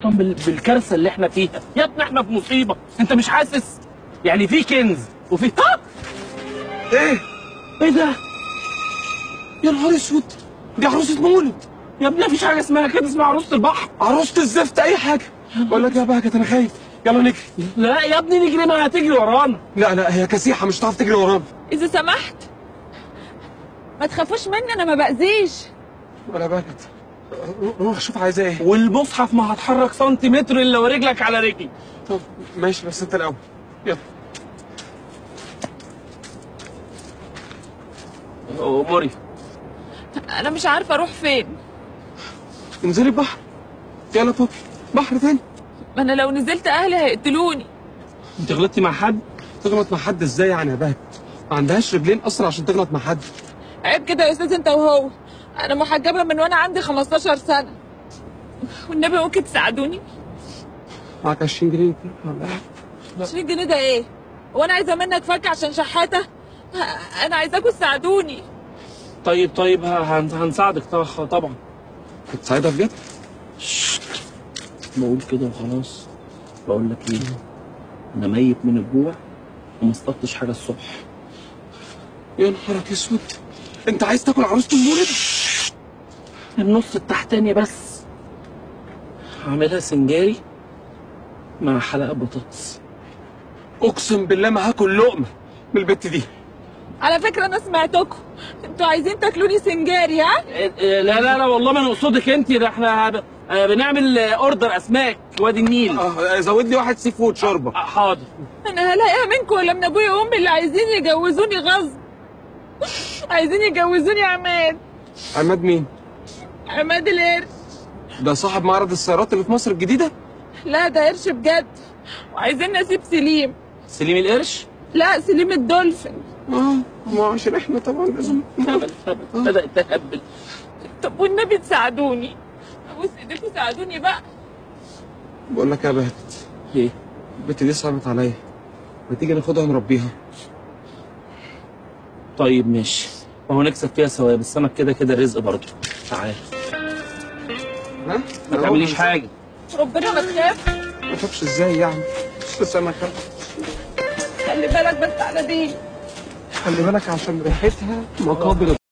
بال- بالكارثه اللي احنا فيها يا ابني احنا في مصيبه انت مش حاسس يعني في كنز وفي ها ايه ايه ده يا نهار اسود دي عروسه مولد يا ابني مفيش حاجه اسمها كده اسمها عروسه البحر عروسه الزفت اي حاجه بقول لك يا بهجت انا خايف يلا نجري لا يا ابني نجري ما هتجري ورانا لا لا هي كسيحه مش هتعرف تجري ورانا اذا سمحت ما تخافوش مني انا ما باذيش ولا بهجت روح شوف عايزه ايه والمصحف ما هتحرك سنتيمتر الا ورجلك على رجلي طب ماشي بس انت الاول يلا اموري انا مش عارفه اروح فين انزلي البحر يلا بوبي بحر تاني ما انا لو نزلت اهلي هيقتلوني انت غلطتي مع حد تغلط مع حد ازاي يعني يا بهجت ما عندهاش رجلين اصلا عشان تغلط مع حد عيب كده يا استاذ انت وهو انا محجبه من وانا عندي 15 سنه والنبي ممكن تساعدوني معاك 20 جنيه ولا إيه؟ 20 جنيه ده ايه وانا عايزه منك فك عشان شحاته انا عايزاكم تساعدوني طيب طيب ه- هن- هنساعدك طبعا طبعا هتساعدها بجد بقول كده وخلاص بقول لك ايه انا ميت من الجوع وما اصطدتش حاجه الصبح يا نهارك اسود انت عايز تاكل عروسه المولد النص التحتاني بس هعملها سنجاري مع حلقه بطاطس اقسم بالله ما هاكل لقمه من البت دي على فكره انا سمعتكم انتوا عايزين تاكلوني سنجاري ها إيه- إيه، لا لا لا والله ما نقصدك انت ده احنا ب- آه، بنعمل آه، اوردر اسماك وادي النيل اه زود لي واحد سي فود شوربه آه، حاضر انا هلاقيها منكم ولا من ابويا وامي اللي عايزين يجوزوني غصب عايزين يجوزوني عماد عماد مين عماد القرش ده صاحب معرض السيارات اللي في مصر الجديده لا ده قرش بجد وعايزين نسيب سليم سليم القرش لا سليم الدولفين اه ما عشان احنا طبعا لازم هبل هبل بدأت تهبل طب والنبي تساعدوني ابوس ايديكم ساعدوني بقى بقول لك يا بهت ايه البت دي صعبت عليا ما تيجي ناخدها نربيها طيب ماشي ما هو نكسب فيها ثواب السمك كده كده رزق برضه تعال ها ما تعمليش حاجه ربنا ما تخاف ما تخافش ازاي يعني مش سمكه خلي بالك بس على دي خلي بالك عشان ريحتها مقابل